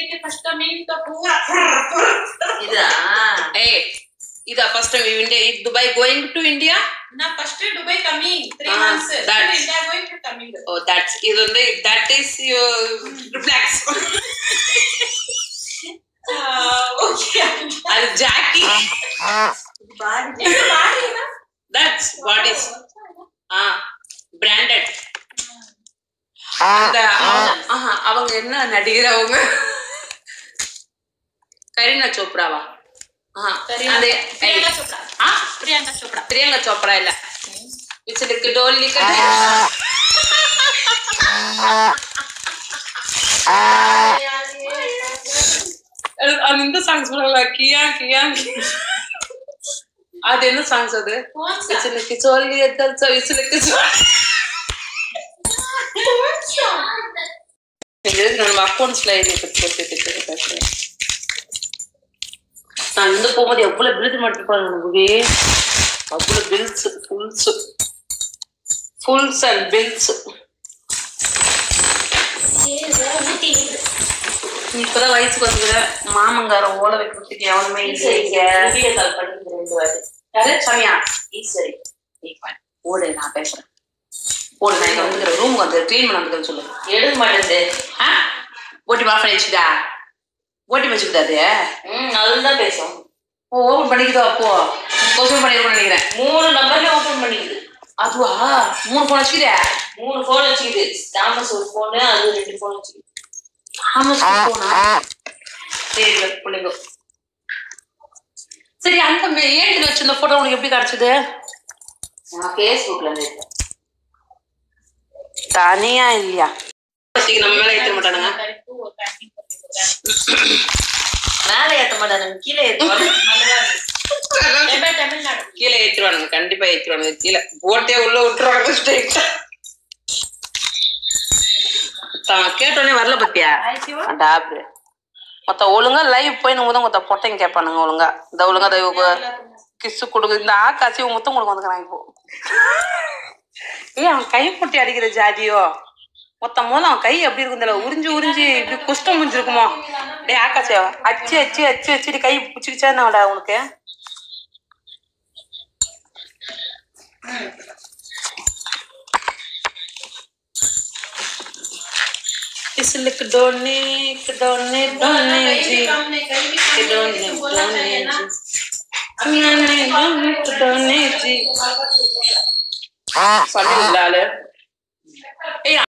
के first coming तो पूरा இதா ಏ ಇದು first India Dubai going to India ना first Dubai coming three Ah, months फिर that's- India going to coming ಓ ದಟ್ಸ್ ಇದೊಂದು ದಟ್ ಈಸ್ ರಿಫ್ಲೆಕ್ಸ್ ओके ಅದು ಜಾಕಿ பாடி ये बाड़ी है ना ದಟ್ಸ್ ಬಾಡೀಸ್ ஆ பிராண்டட் அந்த அவங்க- ஆஹா, அவங்க என்ன நடிகர் அவங்க கரீனா சோப்ராவா ஆஹா, அந்த प्रियंका चोपड़ा ஆ प्रियंका चोपड़ा பிரியங்கா சோப்ரா இல்ல விசிலுக்கு டோல்லி அது இந்த சாங்ஸ் சொல்லல கியா கியா கியா. அது என்ன சாங்ஸ் அது कौन सा விசிலுக்கு சொல்லி எத்தல்ச விசிலுக்கு சொல்லி कौन सा இது நம்ம அக்கௌண்ட்ஸ்ல இது பேசுறேன் நான் இருந்து போகும்போது எவ்வளவு பில்ஸ் மாட்டிருப்பாங்க நமக்கு அவ்வளவு pills fools fools and pills இப்பதான் வயசுக்கு வந்துக்கிற மாமங்கார ஓலை வைக்கிறதுக்கு எவனுமே இல்லைங்க வீடியோ கால் பண்ணிட்டு ரெண்டு வாட்டி யாரு சமயா ஈஸ்வரி நீ பாரு. ஓடு நான் பேசுறேன் ஓடு நான் இங்க வந்துக்கிற ரூம் வந்து க்ளீன் பண்ண வந்துக்கிறேன் சொல்லு எடுக்க மாட்டேங்குது ஆ ஓட்டி மாஃப் பண்ணி வச்சுதா ஓட்டி வச்சுக்குதா அது ம் அதுவும் தான் பேசும் ஓ ஓப்பன் பண்ணிக்குதோ அப்போ கொஸ்டின் பண்ணிருக்கோம்னு நினைக்கிறேன் மூணு நம்பர்ல ஓபன் பண்ணிக்குது அதுவா மூணு போன் வச்சுக்கிதே மூணு போன் வச்சுக்குது தாமஸ் ஒரு போனு அது ரெண்டு போன் வச்சுக்குது ஆமாம் போனா சரி பிள்ளைங்க சரி அந்த ஏட்டில் வச்சிருந்த போட்டோ உனக்கு எப்படி கிடைச்சது நான் ஃபேஸ்புக்ல இருந்து எடுத்தேன். தனியா இல்லையா நம்ம மேல ஏற்ற மாட்டானுங்க करके वो पैकिंग करके மேலே ஏத்த மாட்டானுங்க கீழே ஏத்துவாங்க एबे तमिलनाडु கீழே ஏத்துருவானுங்க கண்டிப்பா ஏத்துருவானுங்க கீழே போட்டே உள்ள விட்டுருவானுங்க ஸ்ட்ரைட்டா தான் கேட்டோடனே வரல பத்தியா டாப்ரு மொத்த ஒழுங்கா லைவ் போய் நம்ம தான் மொத்த பொட்டைங்க கேட்பானுங்க ஒழுங்கா இந்த ஒழுங்கா இந்த கிஸ்ஸு கொடுக்கு இந்த ஆக்காசி முத்தம் கொடுக்க வந்துக்கிறான் இப்போ ஏய் அவன் கை முட்டி அடிக்கிற ஜாதியோ மொத்தம் போது அவன் கை எப்படி இருக்கும் தெரியல உறிஞ்சு உறிஞ்சு இப்படி குஷ்டம் முடிஞ்சிருக்குமோ டேய் ஆக்காசி அச்சு அச்சு அச்சு அச்சு கை பிடிச்சிக்கிச்சா என்னடா உனக்கு किसलिक डोने डोने डोने जी के डोने डोने जी डोने डोने डोने जी சொல்லி விடாது ஏய்